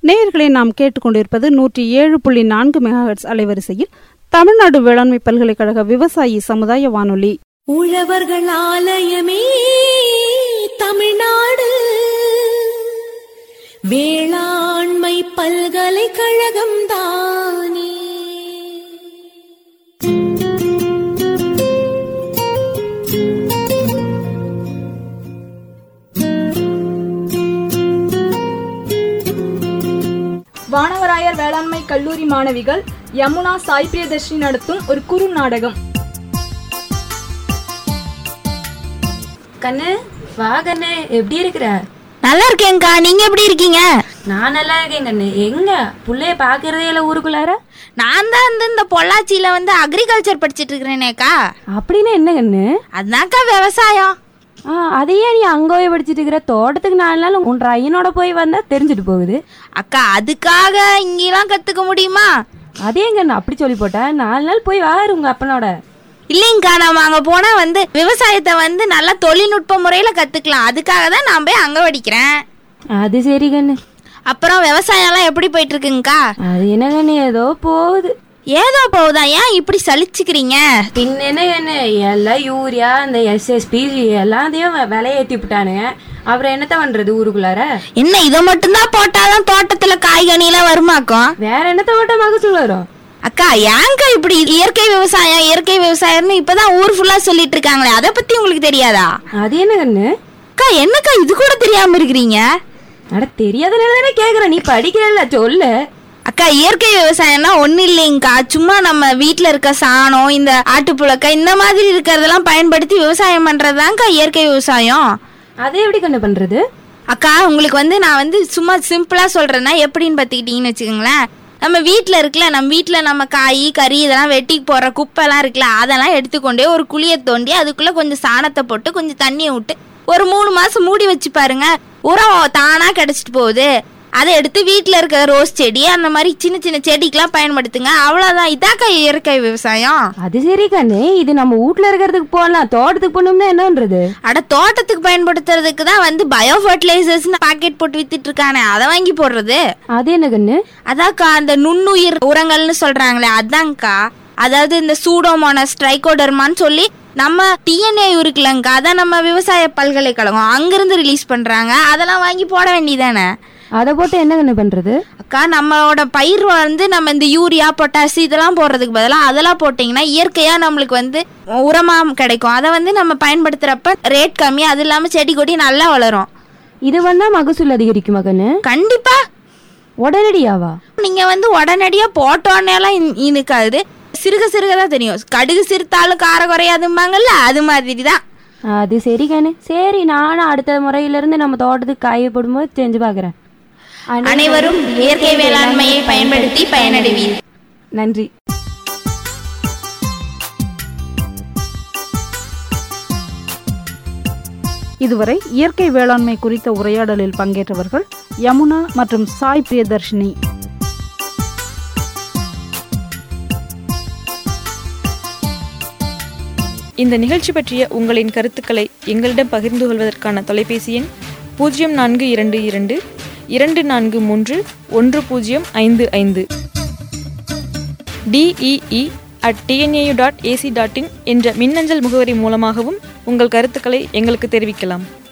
நேயர்களை நாம் கேட்டுக்கொண்டிருப்பது நூற்றி ஏழு புள்ளி நான்கு மெகாஹெட்ஸ் அலைவரிசையில் தமிழ்நாடு வேளாண்மை பல்கலைக்கழக விவசாயி சமுதாய வானொலி உழவர்கள் ஆலயமே தமிழ்நாடு வேளாண்மை பல்கலைக்கழகம் தானே வானவராயர் வேளாண்மை கல்லூரி மாணவிகள் யமுனா சாய் பிரியதர்ஷினி நடத்தும் ஒரு குறு நாடகம் கண்ணு வா கண்ணு எப்படி இருக்கிற நல்லா இருக்கேன்க்கா நீங்க எப்படி இருக்கீங்க நான் நல்லா இருக்கேன் கண்ணு எங்க புள்ளைய பாக்குறதே இல்ல ஊருக்குள்ளார நான் தான் வந்து இந்த பொள்ளாச்சியில வந்து அக்ரிகல்ச்சர் படிச்சிட்டு இருக்கிறேனேக்கா அப்படின்னு என்ன கண்ணு அதான்க்கா விவசாயம் ஆ அதையே நீ அங்க போய் படிச்சிட்டு இருக்கிற தோட்டத்துக்கு நாலு நாள் உன் பையனோட போய் வந்தா தெரிஞ்சுட்டு போகுது அக்கா அதுக்காக இங்கெல்லாம் கத்துக்க முடியுமா அதே கண்ணு அப்படி சொல்லி போட்ட நாலு நாள் போய் வாரு உங்க அப்பனோட இல்லைங்கக்கா நம்ம அங்க போனா வந்து விவசாயத்தை வந்து நல்லா தொழில்நுட்ப முறையில கத்துக்கலாம் அதுக்காக தான் நான் போய் அங்க படிக்கிறேன் அது சரி கண்ணு அப்புறம் விவசாயம்லாம் எப்படி போயிட்டு இருக்குங்கக்கா அது என்ன கண்ணு ஏதோ போகுது ஏதோ போகுதா ஏன் இப்படி சலிச்சுக்கிறீங்க பின்ன என்ன கண்ணு எல்லாம் யூரியா இந்த எஸ்எஸ்பி எல்லாத்தையும் வ- விலைய ஏத்தி விட்டானுங்க அப்புறம் என்னத்த பண்றது ஊருக்குள்ளார என்ன இதை மட்டும்தான் போட்டாதான் தோட்டத்துல காய்கனிலாம் வருமாக்கும் வேற என்னத்த போட்ட மகசூல் வரும் அக்கா ஏன்க்கா இப்படி இயற்கை விவசாயம் இயற்கை விவசாயம்னு இப்பதான் ஊர் ஃபுல்லா சொல்லிட்டு இருக்காங்களே அதை பத்தி உங்களுக்கு தெரியாதா அது என்ன கண்ணு அக்கா என்னக்கா இது கூட தெரியாம இருக்கிறீங்க அட தெரியாதனால தானே கேக்குறேன் நீ படிக்கிறல்ல சொல்லு அக்கா இயற்கை விவசாயம்னா ஒண்ணு இல்லைங்கக்கா சும்மா நம்ம வீட்ல இருக்க சாணம் இந்த ஆட்டுப்புழக்க இந்த மாதிரி இருக்கிறதெல்லாம் பயன்படுத்தி விவசாயம் பண்றதுதான்க்கா இயற்கை விவசாயம் அதை எப்படி கண்ணு பண்றது அக்கா உங்களுக்கு வந்து நான் வந்து சும்மா சிம்பிளா சொல்றேன்னா எப்படின்னு பார்த்துக்கிட்டீங்கன்னு வச்சுக்கோங்களேன் நம்ம வீட்டில் இருக்குல்ல நம்ம வீட்டில் நம்ம காய் கறி இதெல்லாம் வெட்டி போடுற குப்பைலாம் இருக்குல்ல அதெல்லாம் எடுத்துக்கொண்டே ஒரு குழியை தோண்டி அதுக்குள்ளே கொஞ்சம் சாணத்தை போட்டு கொஞ்சம் தண்ணியை விட்டு ஒரு மூணு மாதம் மூடி வச்சு பாருங்க உரம் தானாக கிடச்சிட்டு போகுது அதை எடுத்து வீட்டில் இருக்க ரோஸ் செடி அந்த மாதிரி சின்ன சின்ன செடிக்கெலாம் பயன்படுத்துங்க அவ்வளோதான் இதாக்கா இயற்கை விவசாயம் அது சரி கண்ணு இது நம்ம வீட்ல இருக்கிறதுக்கு போகலாம் தோட்டத்துக்கு போனோம்னா என்ன பண்றது அட தோட்டத்துக்கு பயன்படுத்துறதுக்கு தான் வந்து பயோ ஃபர்டிலைசர்ஸ்னு பாக்கெட் போட்டு வித்துட்டு இருக்கானே அதை வாங்கி போடுறது அது என்ன கண்ணு அதான்க்கா அந்த நுண்ணுயிர் உரங்கள்னு சொல்றாங்களே அதான்க்கா அதாவது இந்த சூடோமோனஸ் ட்ரைகோடர்மான்னு சொல்லி நம்ம டிஎன்ஏ இருக்குல்லங்கா அதான் நம்ம விவசாய பல்கலைக்கழகம் அங்கிருந்து ரிலீஸ் பண்றாங்க அதெல்லாம் வாங்கி போட வேண்டியதானே அதை போட்டு என்ன கண்ணு பண்றது அக்கா நம்மளோட பயிர் வந்து நம்ம இந்த யூரியா பொட்டாசி இதெல்லாம் போடுறதுக்கு பதிலாக அதெல்லாம் போட்டிங்கன்னா இயற்கையாக நம்மளுக்கு வந்து உரமா கிடைக்கும் அதை வந்து நம்ம பயன்படுத்துறப்ப ரேட் கம்மி அது இல்லாமல் செடி கொடி நல்லா வளரும் இது வந்தா மகசூல் அதிகரிக்குமா கண்ணு கண்டிப்பா உடனடியாவா நீங்க வந்து உடனடியா போட்டோன்னேலாம் இனுக்காது சிறுக சிறுக தான் தெரியும் கடுகு சிறுத்தாலும் கார குறையாதும்பாங்கல்ல அது மாதிரி தான் அது சரி கண்ணு சரி நானும் அடுத்த முறையில இருந்து நம்ம தோட்டத்துக்கு காய போடும்போது செஞ்சு பாக்குறேன் அனைவரும் இயற்கை வேளாண்மையை பயன்படுத்தி பயனடைவீர் நன்றி இதுவரை இயற்கை வேளாண்மை குறித்த உரையாடலில் பங்கேற்றவர்கள் யமுனா மற்றும் சாய் பிரியதர்ஷினி இந்த நிகழ்ச்சி பற்றிய உங்களின் கருத்துக்களை எங்களிடம் பகிர்ந்து கொள்வதற்கான தொலைபேசி எண் பூஜ்ஜியம் நான்கு இரண்டு இரண்டு இரண்டு நான்கு மூன்று ஒன்று பூஜ்ஜியம் ஐந்து ஐந்து DEE at TNAU dot AC dot in என்ற மின்னஞ்சல் முகவரி மூலமாகவும் உங்கள் கருத்துக்களை எங்களுக்கு தெரிவிக்கலாம்